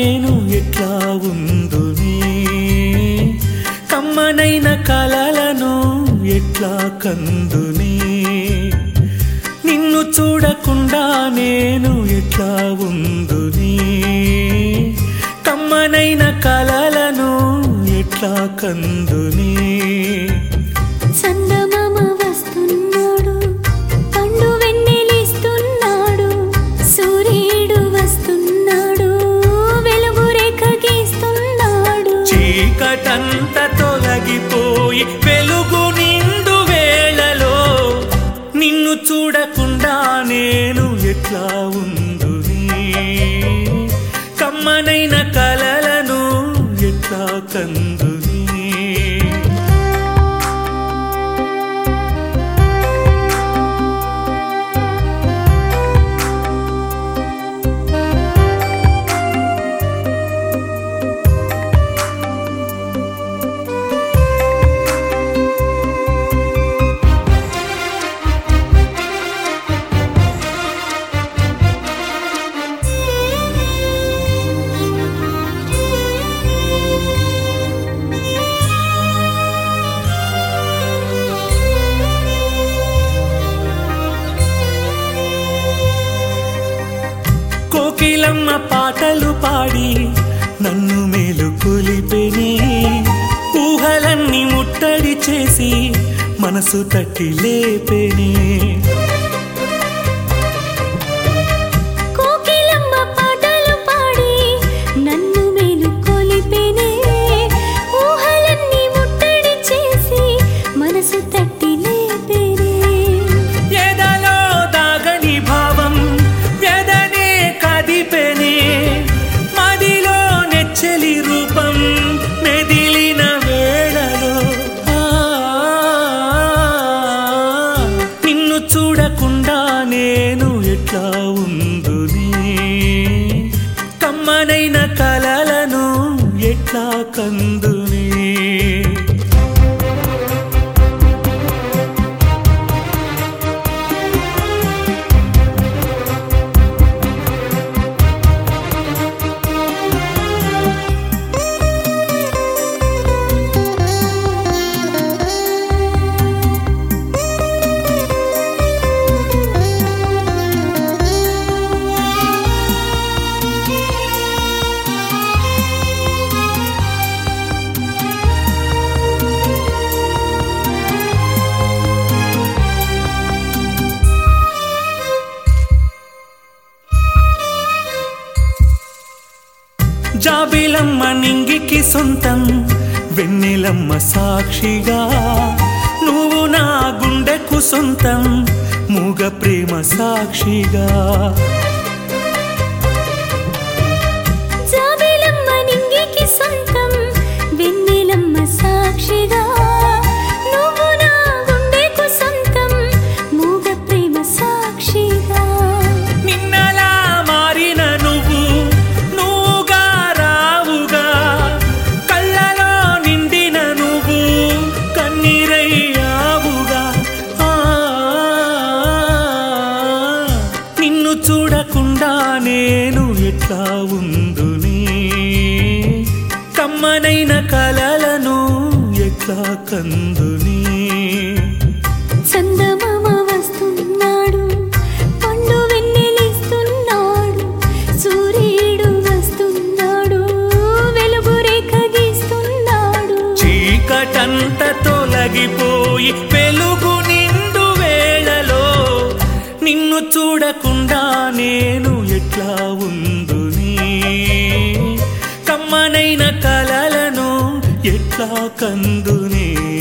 నేను ఎట్లా ఉందునే కమ్మనైన కలలను ఎట్లా కందునే నిన్ను చూడకుండా నేను ఎట్లా ఉందునే కమ్మనైన కలలను ఎట్లా కందునే చందమామ వస్తున్నాడు పండు వెన్నెలిస్తున్నాడు సూర్యుడు వస్తున్నాడు వెలుగు రేఖ గీస్తున్నాడు చీకటంత తొలగిపోయి వెలుగు నిండు వేళలో నిన్ను చూడకుండా నేను ఎట్లా ఉందుని కమ్మనైన కలలను ఎట్లా కందుని కోకిలమ్మ పాటలు పాడి నన్ను మేలు కొలిపెనే ఊహలన్నీ ముట్టడి చేసి మనసు తట్టి లేపెనే కోకిలమ్మ పాటలు పాడి నన్ను మేలు కొలిపెనే ఊహలన్నీ ముట్టడి చేసి మనసు తట్టి లేపెనే ఎదలో దాగని భావం వ్యదనే కదిపెనే మదిలో నెచ్చలి రూపం మెదిలిన వేళలో ఆ, నిన్ను చూడకుండా నేను ఎట్లా ఉందుని కమ్మనైన కలలను ఎట్లా కందుని జాబిలమ్మ నింగికి సొంతం వెన్నెలమ్మ సాక్షిగా నువ్వు నా గుండెకు సొంతం మూగ ప్రేమ సాక్షిగా జాబిలమ్మ నింగికి సొంతం వెన్నెలమ్మ సాక్షిగా నువ్వు నా గుండెకు సొంతం మూగ ప్రేమ సాక్షిగా నిన్నలా మారిన నువ్వు నువ్వుగా రావుగా కళ్ళలో నిండిన నువ్వు కన్నీరయ్యావుగా ఆ, నిన్ను చూడకుండా నేను ఎట్లా ఉందుని కమ్మనైన కలలను ఎట్లా కందుని చందమామ వస్తున్నాడు పండు వెన్నెలిస్తున్నాడు సూర్యుడు వస్తున్నాడు వెలుగు రేఖ గీస్తున్నాడు చీకటంత తొలగిపోయి వెలుగు నిండు వేళలో నిన్ను చూడకుండా నేను ఎట్లా ఉందుని కమ్మనైన కలలను ఎట్లా కందునే